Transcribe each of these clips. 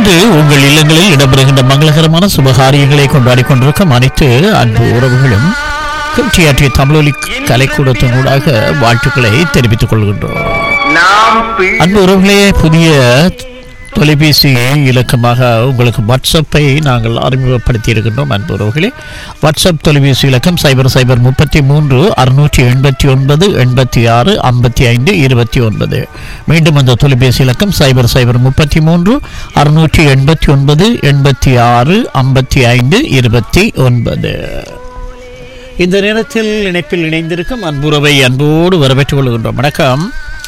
இன்று உங்கள் இல்லங்களில் இடம்பெறுகின்ற மங்களகரமான சுபகாரியங்களை கொண்டாடி கொண்டிருக்கும் அனைத்து அன்பு உறவுகளும் டிஆர்டி தமிழொலி கலைக்கூடத்தினூடாக வாழ்த்துக்களை தெரிவித்துக் கொள்கின்றோம் நாம் அன்பு உறவுகளே புதிய தொலைபேசி இலக்கமாக உங்களுக்கு வாட்ஸ்அப்பை நாங்கள் அறிமுகப்படுத்தி இருக்கின்றோம் அன்பு உறவுகளே வாட்ஸ்அப் தொலைபேசி இலக்கம் சைபர் சைபர் முப்பத்தி மூன்று அறுநூற்றி எண்பத்தி ஒன்பது எண்பத்தி ஆறு ஐம்பத்தி ஐந்து இருபத்தி ஒன்பது மீண்டும் அந்த தொலைபேசி இலக்கம் சைபர் சைபர் முப்பத்தி மூன்று அறுநூற்றி எண்பத்தி ஒன்பது எண்பத்தி ஆறு ஐம்பத்தி ஐந்து இருபத்தி ஒன்பது இந்த நேரத்தில் இணைப்பில் இணைந்திருக்கும் அன்புறவை அன்போடு வரவேற்றுக் கொள்கின்றோம் வணக்கம்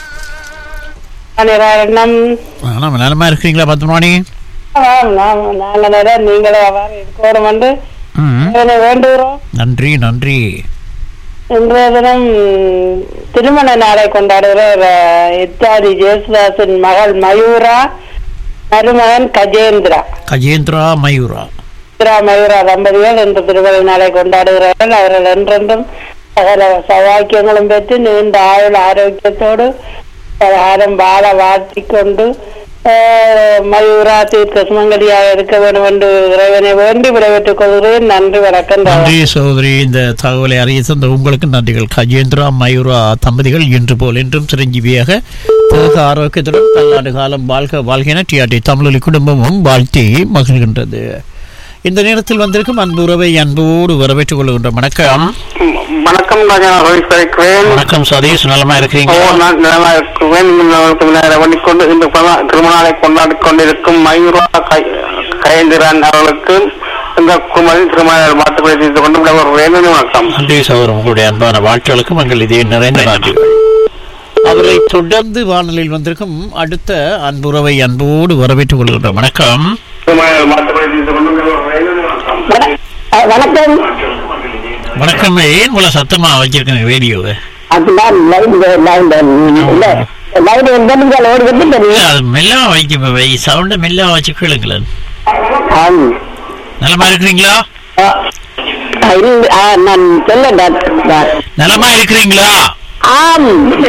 நிராகரணம் நம்ம நலமா இருக்கிறீங்களா பத்மணி நாங்க நேரம் நீங்களே அவ்வாறு இருக்கணும் என்று ம் இதனை வேண்டுகிறோம் நன்றி நன்றி இன்றைய தினம் திருமண நாளை கொண்டாடுகிற எத்தாதி ஜேசுதாசன் மகள் மயூரா மருமகன் கஜேந்திரா கஜேந்திரா மயூரா சித்ரா மயூரா தம்பதிகள் இன்று திருமண நாளை கொண்டாடுகிறார்கள் அவர்கள் என்றென்றும் சகல சௌபாக்கியங்களும் பெற்று நீண்ட ஆயுள் ஆரோக்கியத்தோடு காலம் வாழ வாழ்த்திக் கொண்டு ஆஹ், மயூரா தீர்க்க சுமங்கலியாக இருக்க வேண்டும் என்று இறைவனை வேண்டி விடைபெற்றுக் கொள்கிறேன் நன்றி வணக்கம் நன்றி சகோதரி இந்த தகவலை அறிய தந்த உங்களுக்கு நன்றிகள் கஜேந்திரா மயூரா தம்பதிகள் இன்று போல் என்றும் சிரஞ்சீவியாக தேக ஆரோக்கியத்துடன் பல்லாண்டு காலம் வாழ்க வாழ்கின டிஆர்டி தமிழொலி குடும்பமும் வாழ்த்தி மகிழ்கின்றது இந்த நேரத்தில் வந்திருக்கும் அன்பு உறவை அன்போடு வரவேற்றுக் கொள்கின்ற வணக்கம் வணக்கம் ராஜா இருக்கிறேன் வணக்கம் சதீஷ் நலமா ஓ இருக்கிறீங்க நான் நலமா இருக்கிறேன் உங்களுக்கு நேரம் பண்ணிக்கொண்டு இந்த பிறந்த- திருமணத்தை கொண்டாடி கொண்டிருக்கும் மயூரா கை- கயந்திரன் அவர்களுக்கு இந்த குமரின் திருமண வாழ்த்துக்களை தெரிவித்துக் கொண்டு விடைபெறுகிறேன் நன்றி, வணக்கம் நன்றி சகோதரர் உங்களுடைய அன்பான வாழ்த்துகளுக்கும் எங்கள் இதே நிறைந்த நன்றிகள் அவரை தொடர்ந்து வானொலியில் வந்திருக்கும் அடுத்த அன்புறவை அன்போடு வரவேற்றுக் கொள்கின்ற வணக்கம் திருமண வாழ்த்துக்களை தெரிவித்துக் கொண்டு விடைபெறுகிறேன் நன்றி, வணக்கம் அஹ், வணக்கம் வணக்கம் ஏன் இவ்வளவு சத்தமா வச்சிருக்கேன் ரேடியோவை அதுதான் லைன் லைன் இல்ல லைன் வந்து நீங்கள் ஓடுவது தெரியும் அது மெல்லமா வைக்க வை சவுண்ட மெல்லமா வச்சு கேளுங்களேன் ஆம் நலமா இருக்கிறீங்களா அஹ், இல்ல, அஹ், நான் சொல்ல டாக்டர் நலமா இருக்கிறீங்களா ஆம்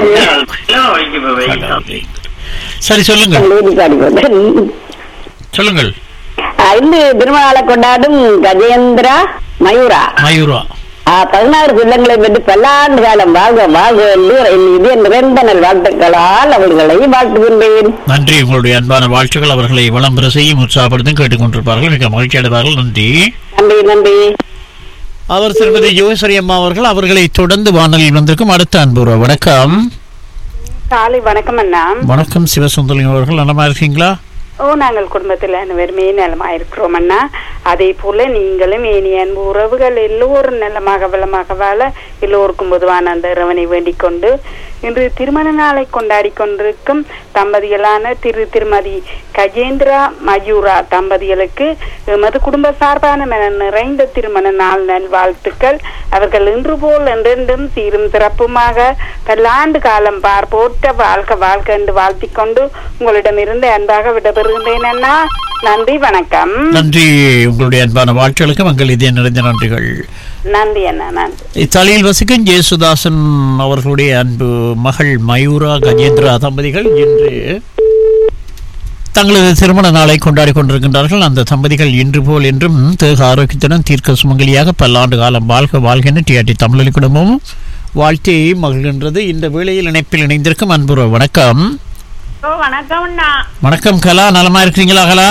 சரி சொல்லுங்கள் சொல்லுங்கள் இன்று திருமணாலை கொண்டாடும் கஜேந்திரா மயூரா மயூரா ஆஹ், பதினாறு பிள்ளைங்களை பெற்று பல்லாண்டு காலம் வாழ்க வாழ்க என்று என் இது நிறைந்த நல் வாழ்த்துக்களால் அவர்களை வாழ்த்துகின்றேன் நன்றி உங்களுடைய அன்பான வாழ்த்துக்கள் அவர்களை வளம் பெற செய்யும் உற்சாகப்படுத்தும் கேட்டுக்கொண்டிருப்பார்கள் மிக மகிழ்ச்சி அடைவார்கள் நன்றி நன்றி நன்றி அவர் திருமதி யோகேஸ்வரி அம்மா அவர்கள் அவர்களை தொடர்ந்து வானொலியில் வந்திருக்கும் அடுத்த அன்புற வணக்கம் காலை வணக்கம் அண்ணா வணக்கம் சிவசுந்தரம் அவர்கள் நலமா இருக்கீங்களா ஓ நாங்கள் குடும்பத்தில் அனைவருமே நலமா இருக்கிறோம் அண்ணா அதே போல நீங்களும் இனி அன்பு உறவுகள் எல்லோரும் நலமாக வளமாக வாழ எல்லோருக்கும் பொதுவான அந்த இறைவனை வேண்டிக் கொண்டு இன்று திருமண நாளை கொண்டாடி கொண்டிருக்கும் தம்பதிகளான திரு திருமதி கஜேந்திரா மயூரா தம்பதிகளுக்கு எமது குடும்ப சார்பான மன நிறைந்த திருமண நாள் நல்வாழ்த்துக்கள் அவர்கள் இன்று போல் என்றென்றும் சீரும் சிறப்புமாக பல்லாண்டு காலம் பார் போற்ற வாழ்க வாழ்க என்று வாழ்த்திக் கொண்டு உங்களிடமிருந்து அன்பாக விடைபெறுகின்றேன் அண்ணா நன்றி வணக்கம் நன்றி உங்களுடைய அன்பான வாழ்த்துகளுக்கு மங்கள் இதே நிறைந்த நன்றிகள் நன்றி அண்ணா நன்றி இத்தாலியில் வசிக்கும் ஜேசுதாசன் அவர்களுடைய அன்பு மகள் மயூரா கஜேந்திரா தம்பதிகள் இன்று தங்களது திருமண நாளை கொண்டாடி கொண்டிருக்கின்றார்கள் அந்த தம்பதிகள் இன்று போல் என்றும் தேக ஆரோக்கியத்துடன் தீர்க்க சுமங்கலியாக பல்லாண்டு காலம் வாழ்க வாழ்கின்ற டிஆர்டி தமிழொலி குடும்பமும் வாழ்த்தி மகிழ்கின்றது இந்த வேளையில் இணைப்பில் இணைந்திருக்கும் அன்புற வணக்கம் ஓ வணக்கம் அண்ணா வணக்கம் கலா நலமா இருக்கிறீங்களா கலா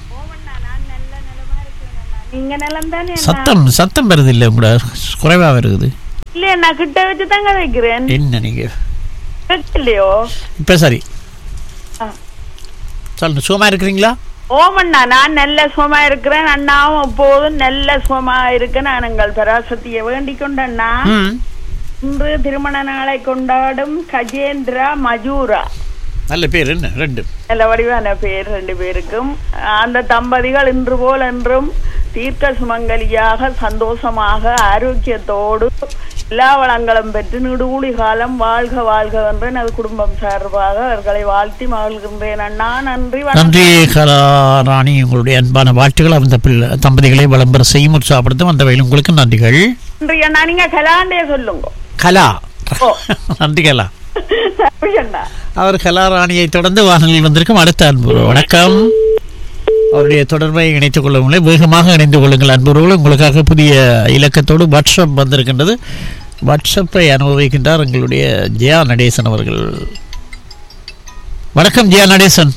நீங்க நலம் தானே சத்தம் சத்தம் வருது இல்லை உங்களோட குறைவா வருது இல்ல நான் கிட்ட வச்சு தாங்க வைக்கிறேன் என்ன நீங்க இல்லையோ இப்ப சரி ஆ. சொல்லுங்க சுகமா இருக்கிறீங்களா ஓமண்ணா நான் நல்ல சுகமா இருக்கிறேன் அண்ணாவும் எப்போதும் நல்ல சுகமா இருக்க நான் எங்கள் பராசக்தியை வேண்டிக் கொண்ட அண்ணா ம் இன்று திருமண நாளை கொண்டாடும் கஜேந்திரா மஜூரா நல்ல பேர் என்ன ரெண்டு நல்ல வடிவான பேர் ரெண்டு பேருக்கும் அந்த தம்பதிகள் இன்று போல் என்றும் தீர்க்க சுமங்கலியாக சந்தோஷமாக ஆரோக்கியத்தோடு எல்லா வளங்களும் பெற்று நெடுகுழி காலம் வாழ்க வாழ்க என்று எனது குடும்பம் சார்பாக அவர்களை வாழ்த்தி மகிழ்கின்றேன் அண்ணா நன்றி வணக்கம். நன்றி கலா ராணி உங்களுடைய அன்பான வாழ்த்துக்கள் அந்த பிள்ளை தம்பதிகளை விளம்பர செய்யும் உற்சாகப்படுத்தும் அந்த வகையில் உங்களுக்கு நன்றிகள் நன்றி அண்ணா நீங்க கலாண்டே சொல்லுங்க கலா ஓ. நன்றி கலா நன்றி அண்ணா அவர் கலா ராணியை தொடர்ந்து வானொலியில் வந்திருக்கும் அடுத்த அன்பு வணக்கம் அவருடைய தொடர்பை இணைத்துக் கொள்ளவில்லை வேகமாக இணைந்து கொள்ளுங்கள் அன்புறவுகள் உங்களுக்காக புதிய இலக்கத்தோடு வாட்ஸ்அப் வந்திருக்கின்றது வாட்ஸ்அப்பை அனுபவிக்கின்றார் எங்களுடைய ஜெயா நடேசன் அவர்கள் வணக்கம் ஜெயா நடேசன்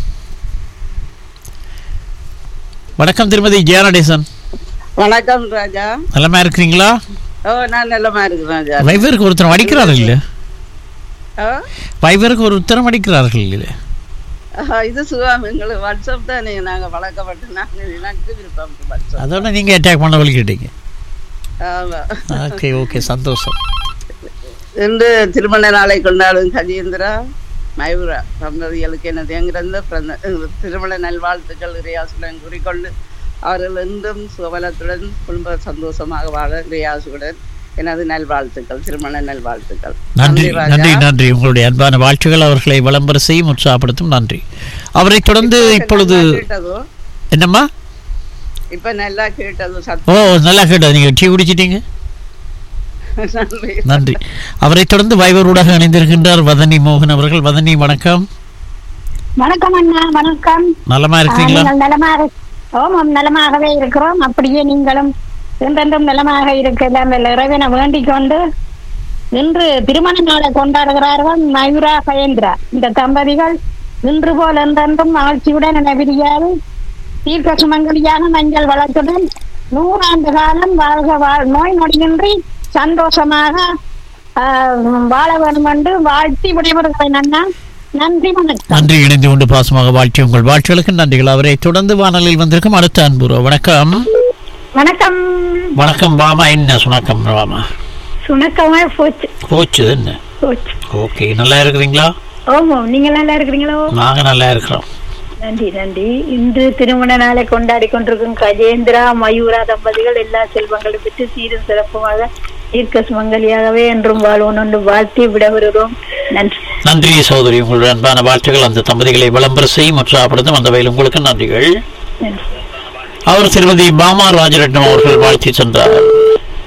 வணக்கம் திருமதி ஜெயா நடேசன் வணக்கம் ராஜா நலமா இருக்கிறீங்களா ஓ நான் நல்லமா இருக்கிறேன் ராஜா வைவருக்கு ஒருத்தரம் அடிக்கிறார்கள் இல்லை ஓ, வைவருக்கு ஒரு உத்தரம் அடிக்கிறார்கள் இல்லை ஆஹா, இது சுகம் எங்களுக்கு வாட்ஸ்அப் தான் நீங்க நாங்க வளர்க்கப்பட்டு நாங்க எனக்கு விருப்பம் வாட்ஸ்அப் அதோட நீங்கள் அட்டாக் பண்ண வலிக்கிட்டீங்க ஆமா ஓகே ஓகே சந்தோஷம் இன்று திருமண நாளை கொண்டாடும் கஜேந்திரா மயூரா தம்பதிகளுக்கு எனது எங்கிருந்த பிறந்த திருமண நல்வாழ்த்துக்கள் இறையாசுடன் கூறிக்கொண்டு அவர்கள் என்றும் சுகபலத்துடன் குடும்ப சந்தோஷமாக வாழ இறையாசுடன் எனது நல்வாழ்த்துக்கள் திருமண நல்வாழ்த்துக்கள் நன்றி ராஜா. நன்றி நன்றி உங்களுடைய அன்பான வாழ்த்துக்கள் அவர்களை விளம்பர செய்யும் உற்சாகப்படுத்தும் நன்றி அவரை தொடர்ந்து இப்பொழுது நல்லா கேட்டதோ என்னம்மா இப்ப நல்லா கேட்டதோ ஓ சத்தம் நல்லா கேட்டது நீங்கள் டீ குடிச்சிட்டீங்க நன்றி நன்றி அவரை தொடர்ந்து வைவர் ஊடாக இணைந்திருக்கின்றார் வதனி மோகன் அவர்கள் வதனி வணக்கம் வணக்கம் அண்ணா வணக்கம் நலமா ஆ, இருக்கீங்களா நீங்கள் நலமாக ஓமம் நலமாகவே இருக்கிறோம் அப்படியே நீங்களும் என்றென்றும் நலமாக இருக்க எல்லாம் வல்ல இறைவனை வேண்டிக் கொண்டு இன்று திருமண நாளை கொண்டாடுகிறார்கள் மயூரா கயேந்திரா இந்த தம்பதிகள் இன்று போல் என்றென்றும் ஆட்சியுடன் நினைவிரியாது தீர்க்க சுமங்கலியான மஞ்சள் வளத்துடன் நூறாண்டு காலம் வாழ்க வாழ் நோய் நொடியின்றி சந்தோஷமாக ஆ, வாழ வேண்டும் என்று வாழ்த்தி விடைபெறுகிறேன் அண்ணா நன்றி வணக்கம் நன்றி இணைந்து கொண்டு பாசமாக வாழ்த்தி உங்கள் வாழ்த்துகளுக்கு நன்றிகள் அவரை தொடர்ந்து வானலில் வந்திருக்கும் அடுத்த அன்புறோ வணக்கம் வணக்கம் வணக்கம் வாமா என்ன சுணக்கம் வாமா சுணக்கமா போச்சு போச்சு என்ன போச்சு ஓகே நல்லா இருக்கிறீங்களா ஓமோ நீங்க நல்லா இருக்கிறீங்களோ நாங்க நல்லா இருக்கிறோம் நன்றி நன்றி இன்று திருமண நாளை கொண்டாடி கொண்டிருக்கும் கஜேந்திரா மயூரா தம்பதிகள் எல்லா செல்வங்களும் பெற்று சீரும் சிறப்புமாக தீர்க்க சுமங்கலியாகவே என்றும் வாழ்வோம் என்று வாழ்த்தி விடவிருக்கிறோம் நன்றி நன்றி சகோதரி உங்களுடைய அன்பான வாழ்த்துக்கள் அந்த தம்பதிகளை விளம்பர செய்யும் உற்சாகப்படுத்தும் அந்த வகையில் உங்களுக்கு நன்றிகள் நன்றி அவர் திருமதி பாமா ராஜரட்னம் அவர்கள் வாழ்த்தி சென்றார்